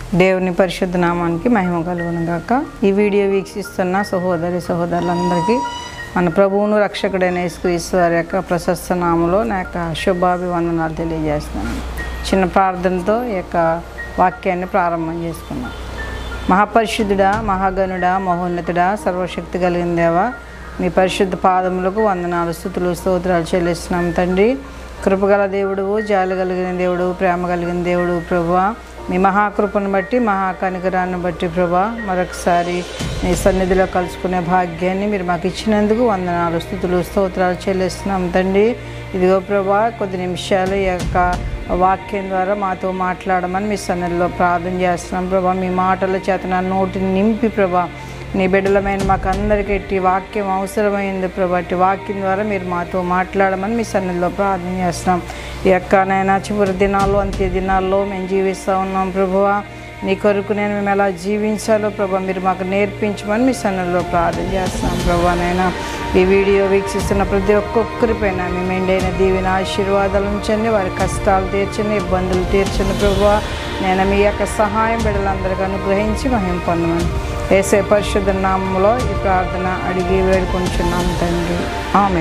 దేవుని పరిశుద్ధ నామానికి మహిమ కలుగును గాక ఈ వీడియో వీక్షిస్తున్న సహోదరి సహోదరులందరికీ మన ప్రభువును రక్షకుడైన యేసుక్రీస్తు వారి యొక్క ప్రశస్త నామలో నా యొక్క శుభాభివందనాలు తెలియజేస్తున్నాను చిన్న ప్రార్థనతో ఈ యొక్క వాక్యాన్ని ప్రారంభం చేసుకున్నాం మహాపరిశుద్ధుడా మహాగణుడా మహోన్నతుడా సర్వశక్తి కలిగిన దేవా మీ పరిశుద్ధ పాదములకు వందనాలు స్థుతులు స్తోత్రాలు చెల్లిస్తున్నాం తండ్రి కృపగల దేవుడు జాలి కలిగిన దేవుడు ప్రేమ కలిగిన దేవుడు ప్రభువా మీ మహాకృపను బట్టి మహాకనికరాన్ని బట్టి ప్రభా మరొకసారి మీ సన్నిధిలో కలుసుకునే భాగ్యాన్ని మీరు మాకు ఇచ్చినందుకు వందనాలు స్థుతులు స్తోత్రాలు చెల్లిస్తున్నాం తండ్రి ఇదిగో ప్రభా కొద్ది నిమిషాలు ఈ యొక్క వాక్యం ద్వారా మాతో మాట్లాడమని మీ సన్నిధిలో ప్రార్థన చేస్తున్నాం ప్రభా మీ మాటల చేత నా నోటిని నింపి ప్రభా నీ బిడ్డలమైన మాకు అందరికీ ఇట్టి వాక్యం అవసరమైంది ప్రభా ఇట్టి వాక్యం ద్వారా మీరు మాతో మాట్లాడమని మీ సన్నిధిలో ప్రార్థన చేస్తున్నాం ఈ యొక్క నైనా చివరి దినాల్లో అంత్య దినాల్లో మేము జీవిస్తూ ఉన్నాం ప్రభువా నీ కొరకు నేను మేము ఎలా జీవించాలో ప్రభా మీరు మాకు నేర్పించమని మీ సన్నిధిలో ప్రార్థన చేస్తున్నాం ప్రభా నైనా ఈ వీడియో వీక్షిస్తున్న ప్రతి ఒక్కొక్కరిపైన మీ మెండైన దీవెన ఆశీర్వాదాలు ఉంచండి వారి కష్టాలు తీర్చండి ఇబ్బందులు తీర్చండి ప్రభా నేను మీ యొక్క సహాయం బిడ్డలందరికీ అనుగ్రహించి మహిం పొందమని ఏసే పరిశుద్ధ నామంలో ఈ ప్రార్థన అడిగి వేడుకొంచున్నాం తండ్రి ఆమె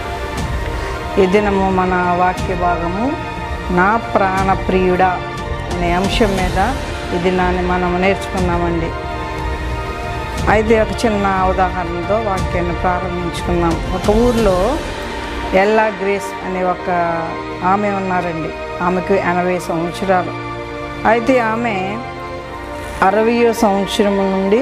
ఈ దినము మన వాక్య భాగము నా ప్రాణ ప్రియుడా అనే అంశం మీద ఈ దినాన్ని మనం నేర్చుకున్నామండి అయితే ఒక చిన్న ఉదాహరణతో వాక్యాన్ని ప్రారంభించుకున్నాం ఒక ఊర్లో ఎల్లా గ్రేస్ అనే ఒక ఆమె ఉన్నారండి ఆమెకు ఎనభై సంవత్సరాలు అయితే ఆమె అరవయో సంవత్సరం నుండి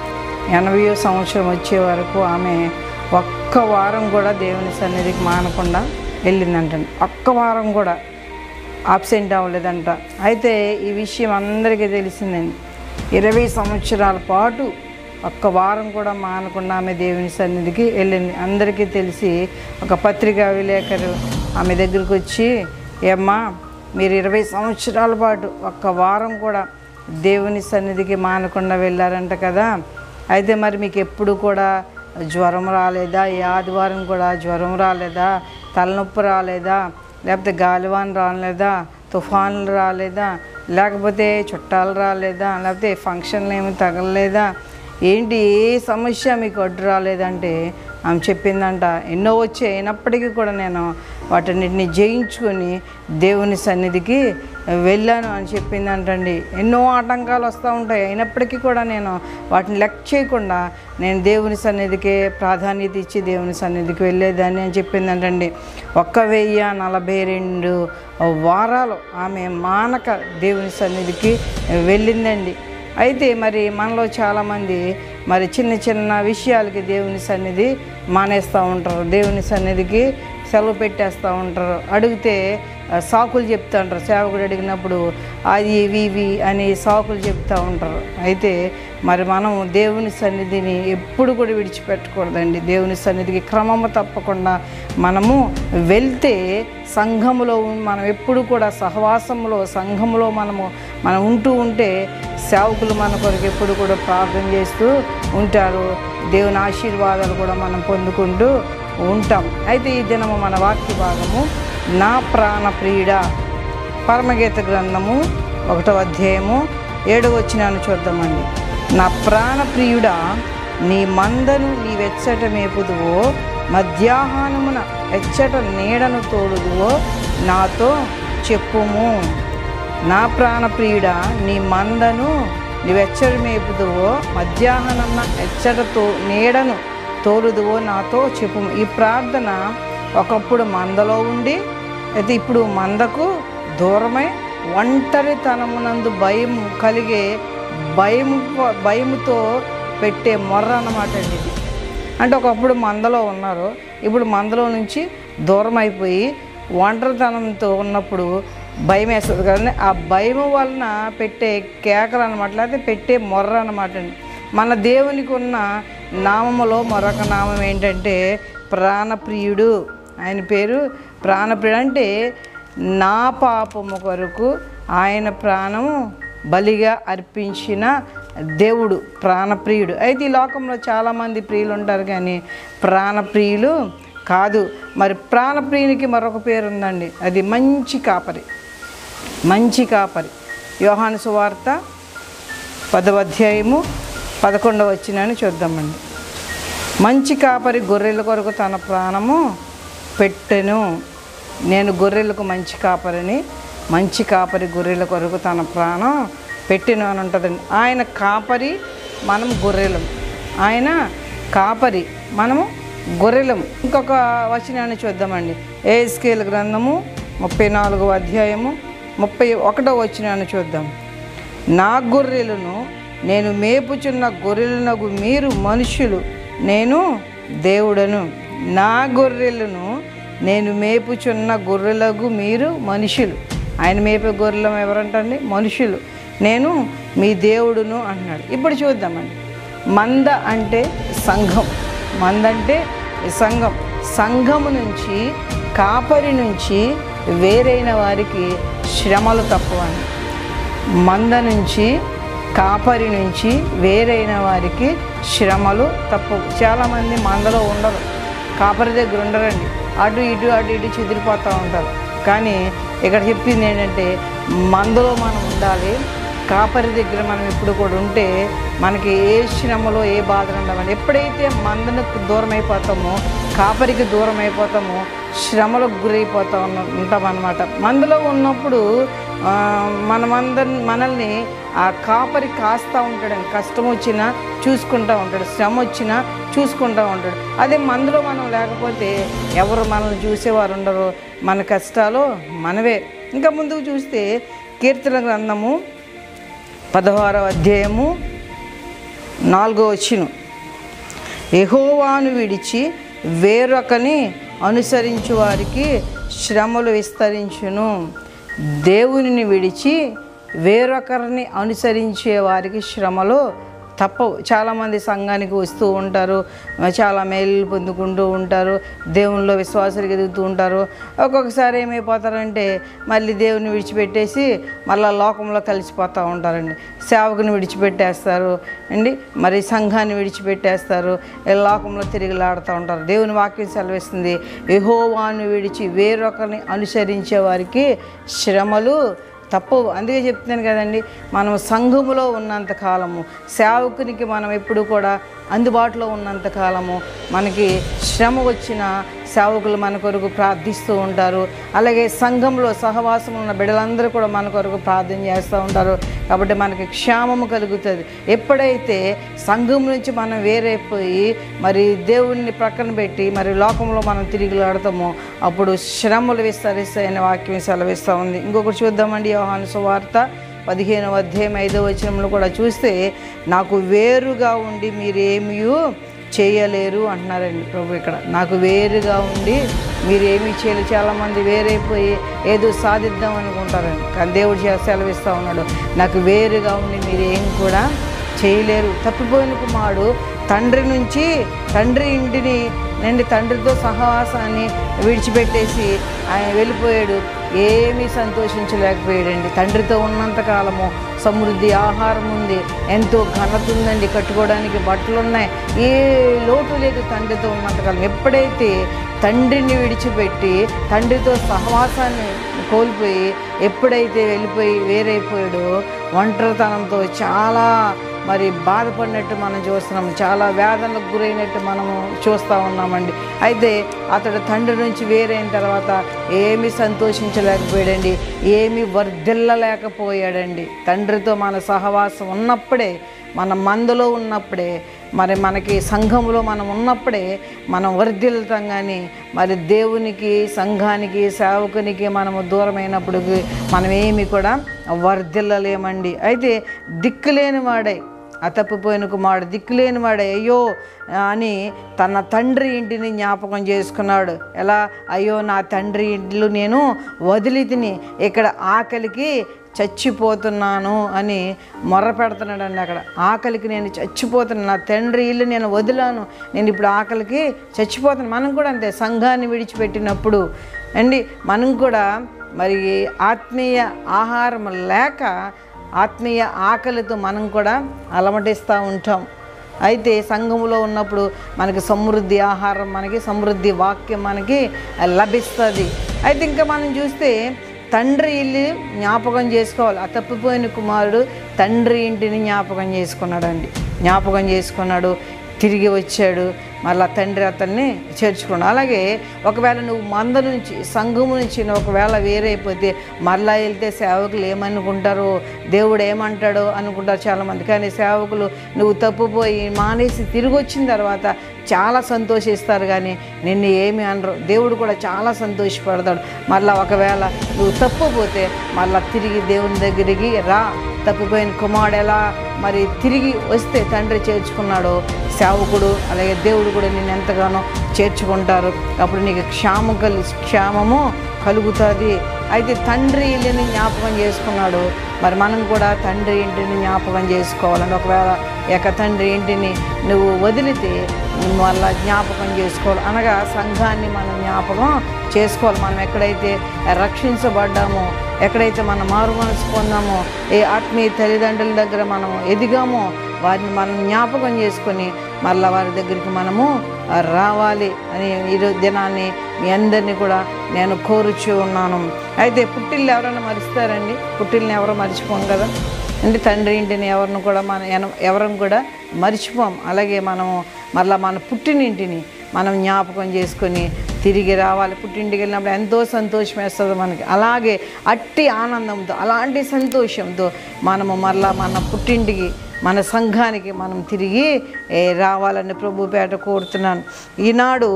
ఎనభయో సంవత్సరం వచ్చే వరకు ఆమె ఒక్క వారం కూడా దేవుని సన్నిధికి మానకుండా వెళ్ళిందంటండి ఒక్క వారం కూడా ఆబ్సెంట్ అవ్వలేదంట అయితే ఈ విషయం అందరికీ తెలిసిందండి ఇరవై సంవత్సరాల పాటు ఒక్క వారం కూడా మానకుండా ఆమె దేవుని సన్నిధికి వెళ్ళింది అందరికీ తెలిసి ఒక పత్రికా విలేకరు ఆమె దగ్గరికి వచ్చి ఏమ్మా మీరు ఇరవై సంవత్సరాల పాటు ఒక్క వారం కూడా దేవుని సన్నిధికి మానకుండా వెళ్ళారంట కదా అయితే మరి మీకు ఎప్పుడు కూడా జ్వరం రాలేదా ఈ ఆదివారం కూడా జ్వరం రాలేదా తలనొప్పి రాలేదా లేకపోతే గాలివాన్ రాలేదా తుఫాన్లు రాలేదా లేకపోతే చుట్టాలు రాలేదా లేకపోతే ఫంక్షన్లు ఏమి తగలలేదా ఏంటి ఏ సమస్య మీకు అడ్డు రాలేదంటే ఆమె చెప్పిందంట ఎన్నో వచ్చి అయినప్పటికీ కూడా నేను వాటన్నిటిని జయించుకొని దేవుని సన్నిధికి వెళ్ళాను అని చెప్పిందంటండి ఎన్నో ఆటంకాలు వస్తూ ఉంటాయి అయినప్పటికీ కూడా నేను వాటిని లెక్క చేయకుండా నేను దేవుని సన్నిధికే ప్రాధాన్యత ఇచ్చి దేవుని సన్నిధికి వెళ్ళేదాన్ని అని చెప్పిందంటండి ఒక్క వెయ్యి నలభై రెండు వారాలు ఆమె మానక దేవుని సన్నిధికి వెళ్ళిందండి అయితే మరి మనలో చాలామంది మరి చిన్న చిన్న విషయాలకి దేవుని సన్నిధి మానేస్తూ ఉంటారు దేవుని సన్నిధికి సెలవు పెట్టేస్తూ ఉంటారు అడిగితే ఆ, సాకులు చెప్తూ ఉంటారు సేవకుడు అడిగినప్పుడు అది ఇవి ఇవి అని సాకులు చెప్తూ ఉంటారు అయితే మరి మనం దేవుని సన్నిధిని ఎప్పుడు కూడా విడిచిపెట్టకూడదండి దేవుని సన్నిధికి క్రమము తప్పకుండా మనము వెళ్తే సంఘములో ఉన్- మనం ఎప్పుడు కూడా సహవాసంలో సంఘములో మనము మనం ఉంటూ ఉంటే సేవకులు మన కొరకు ఎప్పుడు కూడా ప్రార్థన చేస్తూ ఉంటారు దేవుని ఆశీర్వాదాలు కూడా మనం పొందుకుంటూ ఉంటాం అయితే ఈ దినము మన వాక్య భాగము నా ప్రాణ ప్రియుడ పరమగీత గ్రంథము ఒకటో అధ్యాయము ఏడవ వచ్చినాను చూద్దామండి నా ప్రాణ ప్రియుడా నీ మందను నీ వెచ్చట మేపుదువో మధ్యాహ్నమున వెచ్చట నీడను తోడుదువో నాతో చెప్పుము నా ప్రాణప్రియుడా నీ మందను నీవెచ్చడి మేపుదువో మధ్యాహ్నం ఎచ్చటతో నీడను తోలుదువో నాతో చెప్పు ఈ ప్రార్థన ఒకప్పుడు మందలో ఉండి అయితే ఇప్పుడు మందకు దూరమై ఒంటరితనమునందు భయం కలిగే భయం భయముతో పెట్టే మొర్ర అన్నమాట అండి ఇది అంటే ఒకప్పుడు మందలో ఉన్నారు ఇప్పుడు మందలో నుంచి దూరం అయిపోయి ఒంటరితనంతో ఉన్నప్పుడు భయం వేస్తుంది కదండి ఆ భయం వలన పెట్టే కేకలు అనమాట లేకపోతే పెట్టే మొర్ర అనమాట అండి మన దేవునికి ఉన్న నామములో మరొక నామం ఏంటంటే ప్రాణప్రియుడు ఆయన పేరు ప్రాణప్రియుడు అంటే నా పాపము కొరకు ఆయన ప్రాణము బలిగా అర్పించిన దేవుడు ప్రాణప్రియుడు అయితే ఈ లోకంలో చాలామంది ప్రియులు ఉంటారు కానీ ప్రాణప్రియులు కాదు మరి ప్రాణప్రియునికి మరొక పేరు ఉందండి అది మంచి కాపరి మంచి కాపరి యోహాను సువార్త పదవ అధ్యాయము పదకొండవ వచ్చినాన్ని చూద్దామండి మంచి కాపరి గొర్రెల కొరకు తన ప్రాణము పెట్టెను నేను గొర్రెలకు మంచి కాపరిని మంచి కాపరి గొర్రెల కొరకు తన ప్రాణం పెట్టెను అని ఉంటుందండి ఆయన కాపరి మనం గొర్రెలం ఆయన కాపరి మనము గొర్రెలం ఇంకొక వచనాన్ని చూద్దామండి ఏస్కేల్ గ్రంథము ముప్పై నాలుగవ అధ్యాయము ముప్పై ఒకటో వచనాన్ని చూద్దాం నా గొర్రెలను నేను మేపుచున్న గొర్రెలనగు మీరు మనుషులు నేను దేవుడను నా గొర్రెలను నేను మేపుచున్న గొర్రెలకు మీరు మనుషులు ఆయన మేపే గొర్రెలం ఎవరంటండి మనుషులు నేను మీ దేవుడును అంటున్నాడు ఇప్పుడు చూద్దామండి మంద అంటే సంఘం మంద అంటే సంఘం సంఘము నుంచి కాపరి నుంచి వేరైన వారికి శ్రమలు తప్పవని మంద నుంచి కాపరి నుంచి వేరైన వారికి శ్రమలు తప్పవు చాలామంది మందలో ఉండరు కాపరి దగ్గర ఉండరండి అటు ఇటు అటు ఇటు చెదిరిపోతూ ఉంటారు కానీ ఇక్కడ చెప్పింది ఏంటంటే మందలో మనం ఉండాలి కాపరి దగ్గర మనం ఎప్పుడు కూడా ఉంటే మనకి ఏ శ్రమలో ఏ బాధలు ఉండవండి ఎప్పుడైతే మందనకు దూరం అయిపోతామో కాపరికి దూరం అయిపోతామో శ్రమలకు గురైపోతా ఉన్న ఉంటామన్నమాట మందులో ఉన్నప్పుడు ఆ, మనమందరి మనల్ని ఆ కాపరి కాస్తూ ఉంటాడండి కష్టం వచ్చినా చూసుకుంటూ ఉంటాడు శ్రమ వచ్చినా చూసుకుంటూ ఉంటాడు అదే మందులో మనం లేకపోతే ఎవరు మనల్ని చూసేవారు ఉండరు మన కష్టాలు మనవే ఇంకా ముందుకు చూస్తే కీర్తన గ్రంథము పదహారవ అధ్యాయము నాలుగో వచ్చిన యెహోవాను విడిచి వేరొకని అనుసరించు వారికి శ్రమలు విస్తరించును దేవునిని విడిచి వేరొకరిని అనుసరించే వారికి శ్రమలు తప్పవు చాలామంది సంఘానికి వస్తూ ఉంటారు చాలా మేలు పొందుకుంటూ ఉంటారు దేవునిలో విశ్వాసాలు ఎదుగుతూ ఉంటారు ఒక్కొక్కసారి ఏమైపోతారంటే మళ్ళీ దేవుని విడిచిపెట్టేసి మళ్ళీ లోకంలో కలిసిపోతూ ఉంటారండి సేవకుని విడిచిపెట్టేస్తారు అండి మరి సంఘాన్ని విడిచిపెట్టేస్తారు ఈ లోకంలో తిరిగిలాడుతూ ఉంటారు దేవుని వాక్యం సెలవిస్తుంది యెహోవాను విడిచి వేరొకరిని అనుసరించే వారికి శ్రమలు తప్పవు అందుకే చెప్తున్నాను కదండి మనం సంఘములో ఉన్నంత కాలము సేవకునికి మనం ఎప్పుడు కూడా అందుబాటులో ఉన్నంత కాలము మనకి శ్రమ వచ్చిన సేవకులు మన కొరకు ప్రార్థిస్తూ ఉంటారు అలాగే సంఘంలో సహవాసం ఉన్న బిడ్డలందరూ కూడా మన కొరకు ప్రార్థన చేస్తూ ఉంటారు కాబట్టి మనకి క్షేమము కలుగుతుంది ఎప్పుడైతే సంఘం నుంచి మనం వేరైపోయి మరి దేవుణ్ణి ప్రక్కన పెట్టి మరి లోకంలో మనం తిరిగిలాడతామో అప్పుడు శ్రమలు విస్తరిస్తాయనే వాక్యం సెలవిస్తూ ఉంది ఇంకొకటి చూద్దామండి యోహాను సువార్త పదిహేనవ అధ్యాయం ఐదవ వచనంలో కూడా చూస్తే నాకు వేరుగా ఉండి మీరేమీ చేయలేరు అంటున్నారండి ప్రభు ఇక్కడ నాకు వేరుగా ఉండి మీరు ఏమీ చేయలేరు చాలామంది వేరైపోయి ఏదో సాధిద్దాం అనుకుంటారండి కానీ దేవుడు చే- సెలవిస్తూ ఉన్నాడు నాకు వేరుగా ఉండి మీరు ఏం కూడా చేయలేరు తప్పిపోయిన కుమారుడు తండ్రి నుంచి తండ్రి ఇంటిని నుండి తండ్రితో సహవాసాన్ని విడిచిపెట్టేసి ఆయన వెళ్ళిపోయాడు ఏమీ సంతోషించలేకపోయాడండి తండ్రితో ఉన్నంత కాలము సమృద్ధి ఆహారం ఉంది ఎంతో ఘనత ఉందండి కట్టుకోవడానికి బట్టలు ఉన్నాయి ఏ లోటు లేదు తండ్రితో ఉన్నంతకాలం ఎప్పుడైతే తండ్రిని విడిచిపెట్టి తండ్రితో సహవాసాన్ని కోల్పోయి ఎప్పుడైతే వెళ్ళిపోయి వేరైపోయాడో ఒంటరితనంతో చాలా మరి బాధపడినట్టు మనం చూస్తున్నాం చాలా వేదనలకు గురైనట్టు మనము చూస్తూ ఉన్నామండి అయితే అతడు తండ్రి నుంచి వేరైన తర్వాత ఏమీ సంతోషించలేకపోయాడండి ఏమీ వర్ధిల్లలేకపోయాడండి తండ్రితో మన సహవాసం ఉన్నప్పుడే మన మందులో ఉన్నప్పుడే మరి మనకి సంఘంలో మనం ఉన్నప్పుడే మనం వర్ధిల్లుతాం కానీ మరి దేవునికి సంఘానికి సేవకునికి మనము దూరమైనప్పుడు మనం ఏమి కూడా వర్ధిల్లలేమండి అయితే దిక్కులేని వాడై ఆ తప్పిపోయిన కుమారుడు దిక్కులేని వాడే అయ్యో అని తన తండ్రి ఇంటిని జ్ఞాపకం చేసుకున్నాడు ఎలా అయ్యో నా తండ్రి ఇంట్లో నేను వదిలి తిని ఇక్కడ ఆకలికి చచ్చిపోతున్నాను అని మొర్ర పెడుతున్నాడండి అక్కడ ఆకలికి నేను చచ్చిపోతున్నాను నా తండ్రి ఇల్లు నేను వదిలాను నేను ఇప్పుడు ఆకలికి చచ్చిపోతాను మనం కూడా అంతే సంఘాన్ని విడిచిపెట్టినప్పుడు అండి మనం కూడా మరి ఆత్మీయ ఆహారం లేక ఆత్మీయ ఆకలితో మనం కూడా అలమటిస్తూ ఉంటాం అయితే సంఘములో ఉన్నప్పుడు మనకి సమృద్ధి ఆహారం మనకి సమృద్ధి వాక్యం మనకి లభిస్తుంది అయితే ఇంకా మనం చూస్తే తండ్రి ఇల్లు జ్ఞాపకం చేసుకోవాలి ఆ తప్పిపోయిన కుమారుడు తండ్రి ఇంటిని జ్ఞాపకం చేసుకున్నాడండి జ్ఞాపకం చేసుకున్నాడు తిరిగి వచ్చాడు మళ్ళా తండ్రి అతన్ని చేర్చుకున్నాడు అలాగే ఒకవేళ నువ్వు మంద నుంచి సంఘము నుంచి నువ్వు ఒకవేళ వేరైపోతే మళ్ళా వెళ్తే సేవకులు ఏమనుకుంటారో దేవుడు ఏమంటాడో అనుకుంటారు చాలామంది కానీ సేవకులు నువ్వు తప్పుపోయి మానేసి తిరిగి వచ్చిన తర్వాత చాలా సంతోషిస్తారు కానీ నిన్ను ఏమి అనరు దేవుడు కూడా చాలా సంతోషపడతాడు మళ్ళా ఒకవేళ నువ్వు తప్పుపోతే మళ్ళా తిరిగి దేవుని దగ్గరికి రా తప్పిపోయిన కుమారుడు ఎలా మరి తిరిగి వస్తే తండ్రి చేర్చుకున్నాడో సేవకుడు అలాగే దేవుడు కూడా నిన్ను ఎంతగానో చేర్చుకుంటారు అప్పుడు నీకు క్షామం కలి క్షేమము కలుగుతుంది అయితే తండ్రి ఇల్లుని జ్ఞాపకం చేసుకున్నాడు మరి మనం కూడా తండ్రి ఇంటిని జ్ఞాపకం చేసుకోవాలని ఒకవేళ యొక్క తండ్రి ఇంటిని నువ్వు వదిలితే వల్ల జ్ఞాపకం చేసుకోవాలి అనగా సంఘాన్ని మనం జ్ఞాపకం చేసుకోవాలి మనం ఎక్కడైతే రక్షించబడ్డామో ఎక్కడైతే మనం మారు మనసు పొందామో ఏ ఆత్మీయ తల్లిదండ్రుల దగ్గర మనం ఎదిగామో వారిని మనం జ్ఞాపకం చేసుకొని మళ్ళీ వారి దగ్గరికి మనము రావాలి అని ఈరోజు దినాన్ని మీ అందరినీ కూడా నేను కోరుచూ ఉన్నాను అయితే పుట్టిల్లు ఎవరైనా మరుస్తారండి పుట్టిల్ని ఎవరో మర్చిపోం కదా అంటే తండ్రి ఇంటిని ఎవరిని కూడా మన ఎన- ఎవరిని కూడా మర్చిపోం అలాగే మనము మళ్ళీ మన పుట్టినింటిని మనం జ్ఞాపకం చేసుకొని తిరిగి రావాలి పుట్టింటికి వెళ్ళినప్పుడు ఎంతో సంతోషం వేస్తుంది మనకి అలాగే అట్టి ఆనందంతో అలాంటి సంతోషంతో మనము మళ్ళా మన పుట్టింటికి మన సంఘానికి మనం తిరిగి ఏ, రావాలని ప్రభుపేట కోరుతున్నాను ఈనాడు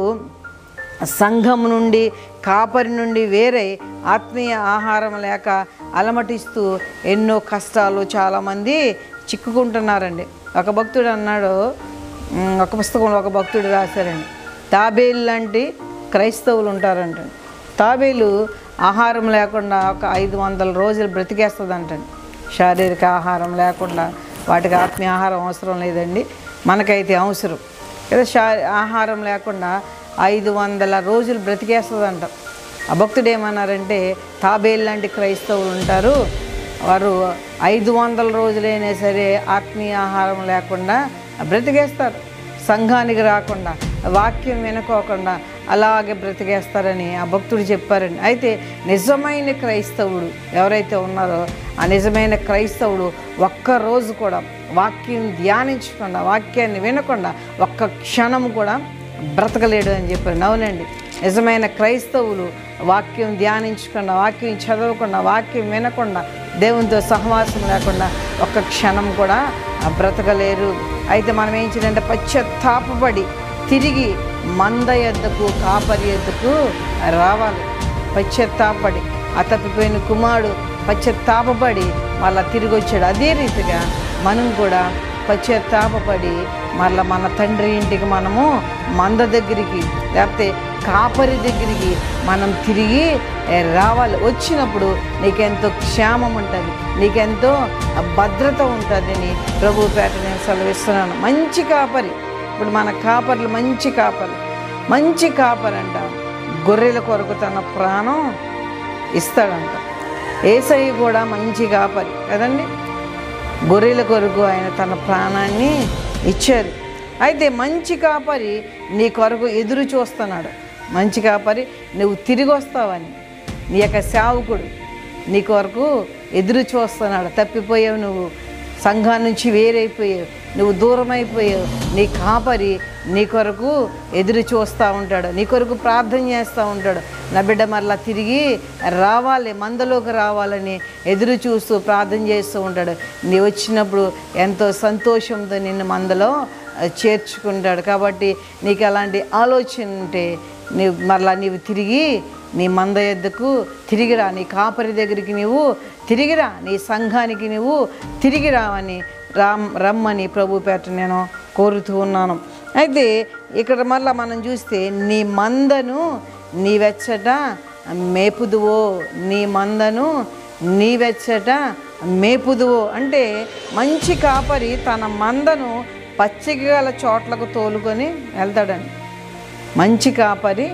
సంఘం నుండి కాపరి నుండి వేరే ఆత్మీయ ఆహారం లేక అలమటిస్తూ ఎన్నో కష్టాలు చాలామంది చిక్కుకుంటున్నారండి ఒక భక్తుడు అన్నాడు ఉమ్, ఒక పుస్తకంలో ఒక భక్తుడు రాశారండి తాబేలు లాంటి క్రైస్తవులు ఉంటారంట తాబేలు ఆహారం లేకుండా ఒక ఐదు వందల రోజులు బ్రతికేస్తుందంటండి శారీరక ఆహారం లేకుండా వాటికి ఆత్మీయ ఆహారం అవసరం లేదండి మనకైతే అవసరం ఏదో శా ఆహారం లేకుండా ఐదు వందల రోజులు బ్రతికేస్తుందంట ఆ భక్తుడు ఏమన్నారంటే తాబేలు లాంటి క్రైస్తవులు ఉంటారు వారు ఐదు వందల రోజులైనా సరే ఆత్మీయ ఆహారం లేకుండా బ్రతికేస్తారు సంఘానికి రాకుండా వాక్యం వినుకోకుండా అలాగే బ్రతికేస్తారని ఆ భక్తుడు చెప్పారండి అయితే నిజమైన క్రైస్తవుడు ఎవరైతే ఉన్నారో ఆ నిజమైన క్రైస్తవుడు ఒక్క రోజు కూడా వాక్యం ధ్యానించకుండా వాక్యాన్ని వినకుండా ఒక్క క్షణం కూడా బ్రతకలేడు అని చెప్పారు అవునండి నిజమైన క్రైస్తవులు వాక్యం ధ్యానించకుండా వాక్యం చదవకుండా వాక్యం వినకుండా దేవునితో సహవాసం లేకుండా ఒక్క క్షణం కూడా బ్రతకలేరు అయితే మనం ఏం చేయాలంటే పశ్చాత్తాపడి తిరిగి మంద ఎద్దకు కాపరి ఎద్దకు రావాలి పశ్చాత్తాపడి ఆ తప్పిపోయిన కుమారుడు పశ్చాత్తాపడి మళ్ళా తిరిగి వచ్చాడు అదే రీతిగా మనం కూడా పశ్చాత్తాపడి మళ్ళీ మన తండ్రి ఇంటికి మనము మంద దగ్గరికి లేకపోతే కాపరి దగ్గరికి మనం తిరిగి ఏ, రావాలి వచ్చినప్పుడు నీకెంతో క్షేమం ఉంటుంది నీకెంతో భద్రత ఉంటుందని ప్రభు పేట నేను సెలవిస్తున్నాను మంచి కాపరి ఇప్పుడు మన కాపర్లు మంచి కాపరి మంచి కాపరి అంట గొర్రెల కొరకు తన ప్రాణం ఇస్తాడంట ఏసై కూడా మంచి కాపరి కదండి గొర్రెల కొరకు ఆయన తన ప్రాణాన్ని ఇచ్చారు అయితే మంచి కాపరి నీ కొరకు ఎదురు చూస్తున్నాడు మంచి కాపరి నువ్వు తిరిగి వస్తావని నీ యొక్క సేవకుడు నీ కొరకు ఎదురు చూస్తున్నాడు తప్పిపోయావు నువ్వు సంఘం నుంచి వేరైపోయావు నువ్వు దూరం అయిపోయావు నీ కాపరి నీ కొరకు ఎదురు చూస్తూ ఉంటాడు నీ కొరకు ప్రార్థన చేస్తూ ఉంటాడు నా బిడ్డ మరలా తిరిగి రావాలి మందలోకి రావాలని ఎదురు చూస్తూ ప్రార్థన చేస్తూ ఉంటాడు నీ వచ్చినప్పుడు ఎంతో సంతోషంతో నిన్ను మందలో ఆ, చేర్చుకుంటాడు కాబట్టి నీకు అలాంటి ఆలోచన ఉంటే నీవు మరలా నీవు తిరిగి నీ మంద ఎద్దకు తిరిగిరా నీ కాపరి దగ్గరికి నీవు తిరిగిరా నీ సంఘానికి నువ్వు తిరిగి రావని రామ్ రమ్మని ప్రభు పేట నేను కోరుతూ ఉన్నాను అయితే ఇక్కడ మళ్ళీ మనం చూస్తే నీ మందను నీ వెచ్చట మేపుదువో నీ మందను నీ వెచ్చట మేపుదువో అంటే మంచి కాపరి తన మందను పచ్చిక గల చోట్లకు తోలుకొని వెళ్తాడండి మంచి కాపరి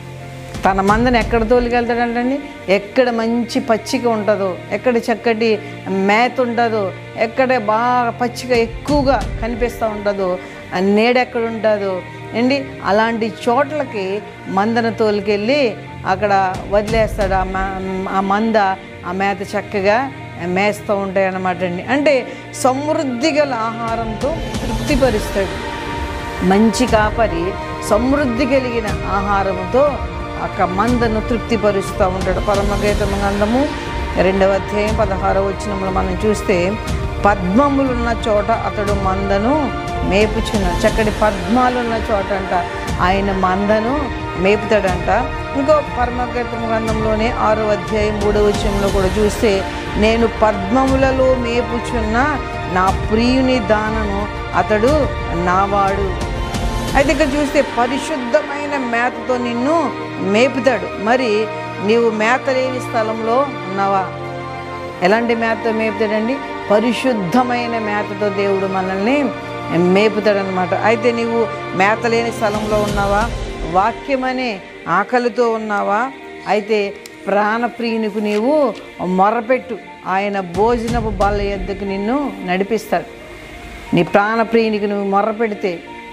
తన మందని ఎక్కడ తోలుకెళ్తాడంటండి ఎక్కడ మంచి పచ్చిక ఉంటుందో ఎక్కడ చక్కటి మేత ఉంటుందో ఎక్కడ బాగా పచ్చిక ఎక్కువగా కనిపిస్తూ ఉంటుందో ఆ నీడ ఎక్కడ ఉంటుందో అండి అలాంటి చోట్లకి మందన తోలుకెళ్ళి అక్కడ వదిలేస్తాడు ఆ మ- ఆ మంద ఆ మేత చక్కగా మేస్తూ ఉంటాయి అన్నమాట అండి అంటే సమృద్ధి గల ఆహారంతో తృప్తిపరుస్తాడు మంచి కాపరి సమృద్ధి కలిగిన ఆహారంతో ఒక మందను తృప్తిపరుస్తూ ఉంటాడు పరమగీతం గ్రంథము రెండవ అధ్యాయం పదహారవ వచ్చినప్పుడు మనం చూస్తే పద్మములున్న చోట అతడు మందను మేపుచున్న చక్కటి పద్మాలున్న చోట అంట ఆయన మందను మేపుతాడంట ఇంకో పరమగీతం గ్రంథంలోనే ఆరో అధ్యాయం మూడవ విషయంలో కూడా చూస్తే నేను పద్మములలో మేపుచున్న నా ప్రియుని దానను అతడు నావాడు అయితే ఇక్కడ చూస్తే పరిశుద్ధమైన మేతతో నిన్ను మేపుతాడు మరి నీవు మేత లేని స్థలంలో ఉన్నావా ఎలాంటి మేతతో మేపుతాడండి పరిశుద్ధమైన మేతతో దేవుడు మనల్ని మేపుతాడనమాట అయితే నీవు మేత లేని స్థలంలో ఉన్నావా వాక్యమనే ఆకలితో ఉన్నావా అయితే ప్రాణప్రియునికి నీవు మొరపెట్టు ఆయన భోజనపు బల్ల ఎద్దకు నిన్ను నడిపిస్తాడు నీ ప్రాణప్రియునికి నువ్వు మొర్రపెడితే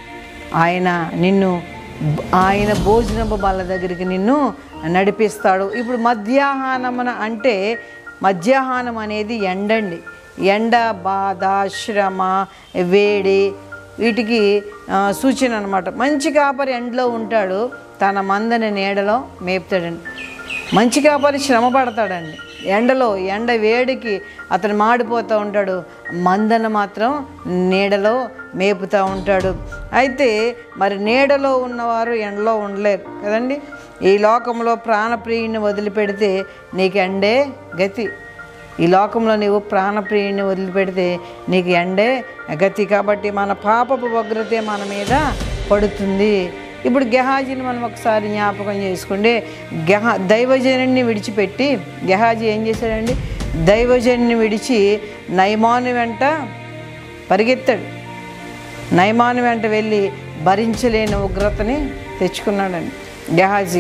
ఆయన నిన్ను ఆయన భోజనపు బల్ల దగ్గరికి నిన్ను నడిపిస్తాడు ఇప్పుడు మధ్యాహ్నమున అంటే మధ్యాహ్నం అనేది ఎండండి ఎండ బాధ శ్రమ వేడి వీటికి ఆ, సూచన అనమాట మంచి కాపరి ఎండలో ఉంటాడు తన మందని నీడలో మేపుతాడండి మంచి కాపరి శ్రమ పడతాడండి ఎండలో ఎండ వేడికి అతను మాడిపోతూ ఉంటాడు మందన మాత్రం నీడలో మేపుతూ ఉంటాడు అయితే మరి నీడలో ఉన్నవారు ఎండలో ఉండలేరు కదండి ఈ లోకంలో ప్రాణప్రియుని వదిలిపెడితే నీకు ఎండే గతి ఈ లోకంలో నీవు ప్రాణప్రియుని వదిలిపెడితే నీకు ఎండే గతి కాబట్టి మన పాపపు ఉగ్రతే మన మీద పడుతుంది ఇప్పుడు గెహాజీని మనం ఒకసారి జ్ఞాపకం చేసుకుంటే గెహ దైవజనుడిని విడిచిపెట్టి గెహాజీ ఏం చేశాడండి దైవజనుని విడిచి నైమాను వెంట పరిగెత్తాడు నైమాను వెంట వెళ్ళి భరించలేని ఉగ్రతని తెచ్చుకున్నాడండి గెహాజీ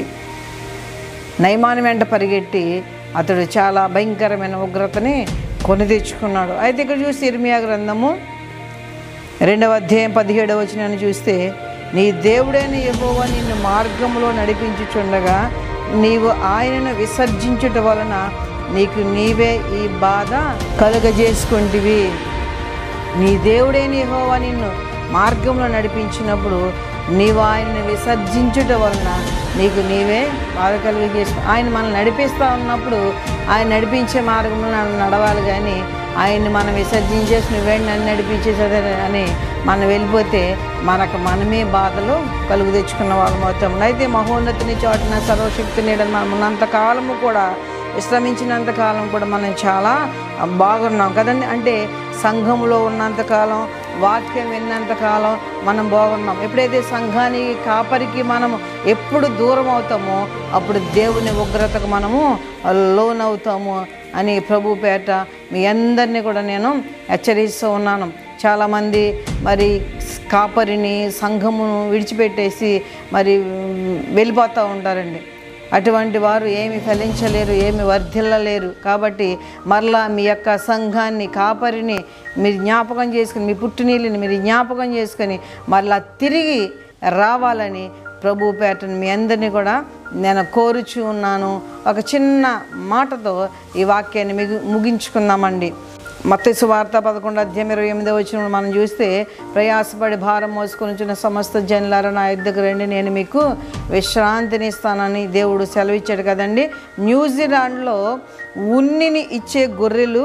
నైమాను వెంట పరిగెట్టి అతడు చాలా భయంకరమైన ఉగ్రతని కొని తెచ్చుకున్నాడు అయితే ఇక్కడ చూసి ఇర్మియా గ్రంథము రెండవ అధ్యాయం పదిహేడవ వచనాన్ని చూస్తే నీ దేవుడైన యెహోవా నిన్ను మార్గంలో నడిపించుచుండగా నీవు ఆయనను విసర్జించుట వలన నీకు నీవే ఈ బాధ కలుగజేసుకుంటివి నీ దేవుడైన యెహోవా నిన్ను మార్గంలో నడిపించినప్పుడు నీవు ఆయనను విసర్జించుట వలన నీకు నీవే బాధ కలిగజేసు ఆయన మనల్ని నడిపిస్తూ ఉన్నప్పుడు ఆయన నడిపించే మార్గంలో మనం నడవాలి కానీ ఆయన్ని మనం విసర్జించేసి నువ్వే నన్ను నడిపించేసే అని మనం వెళ్ళిపోతే మనకు మనమే బాధలు కలుగు తెచ్చుకున్న వాళ్ళం అవుతాం అయితే మహోన్నతిని చోటన సర్వశక్తి నీడని మనం ఉన్నంత కాలము కూడా విశ్రమించినంత కాలం కూడా మనం చాలా బాగున్నాం కదండి అంటే సంఘంలో ఉన్నంత కాలం వాక్యం విన్నంత కాలం మనం బాగున్నాం ఎప్పుడైతే సంఘానికి కాపరికి మనం ఎప్పుడు దూరం అవుతామో అప్పుడు దేవుని ఉగ్రతకు మనము లోనవుతాము అని ప్రభు పేట మీ అందరినీ కూడా నేను హెచ్చరిస్తూ ఉన్నాను చాలామంది మరి కాపరిని సంఘమును విడిచిపెట్టేసి మరి వెళ్ళిపోతూ ఉంటారండి అటువంటి వారు ఏమి ఫలించలేరు ఏమి వర్ధిల్లలేరు కాబట్టి మరలా మీ యొక్క సంఘాన్ని కాపరిని మీరు జ్ఞాపకం చేసుకుని మీ పుట్టినీళ్ళని మీరు జ్ఞాపకం చేసుకొని మరలా తిరిగి రావాలని ప్రభు పేటను మీ అందరినీ కూడా నేను కోరుచు ఉన్నాను ఒక చిన్న మాటతో ఈ వాక్యాన్ని మిగు ముగించుకుందామండి మత్తయి వార్త పదకొండు అధ్యాయం ఇరవై ఎనిమిదో వచ్చిన మనం చూస్తే ప్రయాసపడి భారం మోసుకొని సమస్త జనులారా నా యుద్ధకు రండి నేను మీకు విశ్రాంతిని ఇస్తానని దేవుడు సెలవిచ్చాడు కదండి న్యూజిలాండ్లో ఉన్నిని ఇచ్చే గొర్రెలు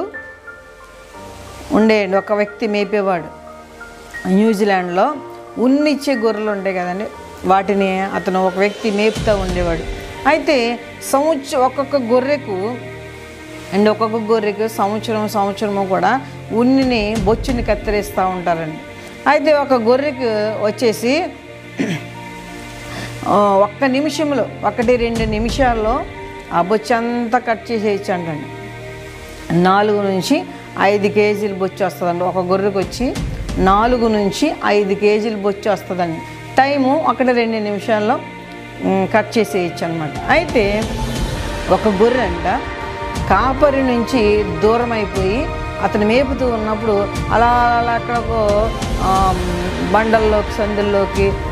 ఉండేయండి ఒక వ్యక్తి మేపేవాడు న్యూజిలాండ్లో ఉన్నిచ్చే గొర్రెలు ఉంటాయి కదండి వాటిని అతను ఒక వ్యక్తి మేపుతూ ఉండేవాడు అయితే సంవత్సరం ఒక్కొక్క గొర్రెకు అండ్ ఒక్కొక్క గొర్రెకి సంవత్సరం సంవత్సరము కూడా ఉన్నిని బొచ్చుని కత్తిరిస్తూ ఉంటారండి అయితే ఒక గొర్రెకి వచ్చేసి ఆ, ఒక్క నిమిషంలో ఒకటి రెండు నిమిషాల్లో ఆ బొచ్చు అంతా కట్ చేసేయచ్చు అంటండి నాలుగు నుంచి ఐదు కేజీలు బొచ్చు వస్తుందండి ఒక గొర్రెకి వచ్చి నాలుగు నుంచి ఐదు కేజీలు బొచ్చు వస్తుందండి టైము ఒకటి రెండు నిమిషాల్లో మ్, కట్ చేసేయచ్చు అనమాట అయితే ఒక గొర్రె అంట కాపరి నుంచి దూరం అయిపోయి అతను మేపుతూ ఉన్నప్పుడు అలా అలా అక్కడకు బండల్లోకి సందుల్లోకి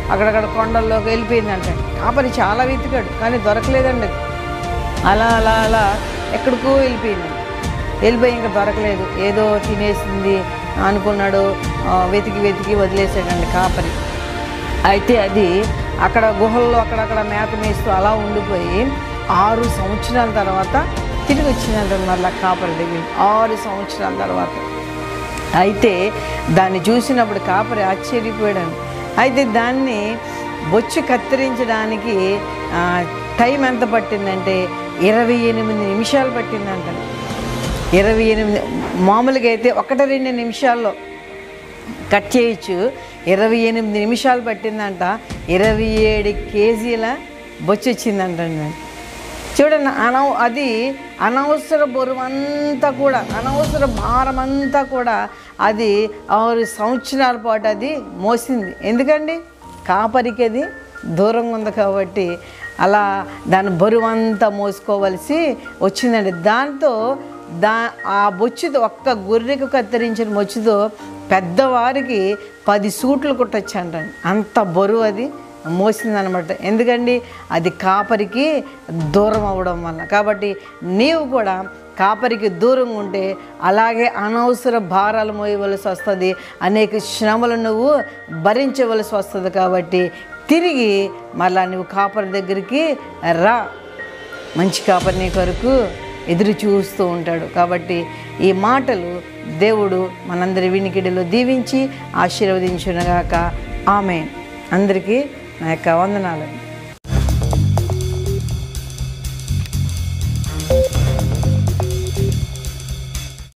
అక్కడక్కడ కొండల్లోకి వెళ్ళిపోయిందంట కాపరి చాలా వెతికాడు కానీ దొరకలేదండి అది. అలా అలా అలా ఎక్కడికో వెళ్ళిపోయింది వెళ్ళిపోయి ఇంకా దొరకలేదు ఏదో తినేసింది అనుకున్నాడు ఆ, వెతికి వెతికి వదిలేసాడండి కాపరి అయితే అది అక్కడ గుహల్లో అక్కడక్కడ మేత మేస్తూ అలా ఉండిపోయి ఆరు సంవత్సరాల తర్వాత తిరిగి వచ్చిందంట మళ్ళీ కాపరి దగ్గర ఆరు సంవత్సరాల తర్వాత అయితే దాన్ని చూసినప్పుడు కాపరి ఆశ్చర్యపోయాడు అయితే దాన్ని బొచ్చు కత్తిరించడానికి ఆ, టైం ఎంత పట్టిందంటే ఇరవై ఎనిమిది నిమిషాలు పట్టిందంట ఇరవై ఎనిమిది మామూలుగా అయితే ఒకటి రెండు నిమిషాల్లో కట్ చేయొచ్చు ఇరవై ఎనిమిది నిమిషాలు పట్టిందంట ఇరవై ఏడు కేజీల బొచ్చు వచ్చిందంటండి చూడండి అనవ అది అనవసర బరువు అంతా కూడా అనవసర భారం అంతా కూడా అది ఆరు సంవత్సరాల పాటు అది మోసింది ఎందుకండి కాపరికి అది దూరంగా ఉంది కాబట్టి అలా దాని బరువు అంతా మోసుకోవలసి వచ్చిందండి దాంతో దా ఆ బొచ్చుతో ఒక్క గొర్రెకు కత్తిరించిన బొచ్చుతో పెద్దవారికి పది సూట్లు కుట్టొచ్చంటండి అంత బరువు అది మోసిందనమాట ఎందుకండి అది కాపరికి దూరం అవ్వడం వల్ల కాబట్టి నీవు కూడా కాపరికి దూరంగా ఉంటే అలాగే అనవసర భారాలు మోయవలసి వస్తుంది అనేక శ్రమలు నువ్వు భరించవలసి వస్తుంది కాబట్టి తిరిగి మళ్ళా నువ్వు కాపరి దగ్గరికి రా మంచి కాపరి నీ కొరకు ఎదురు చూస్తూ ఉంటాడు కాబట్టి ఈ మాటలు దేవుడు మనందరి వినికిడిలో దీవించి ఆశీర్వదించునగాక ఆమె అందరికీ నా యొక్క వందనాలు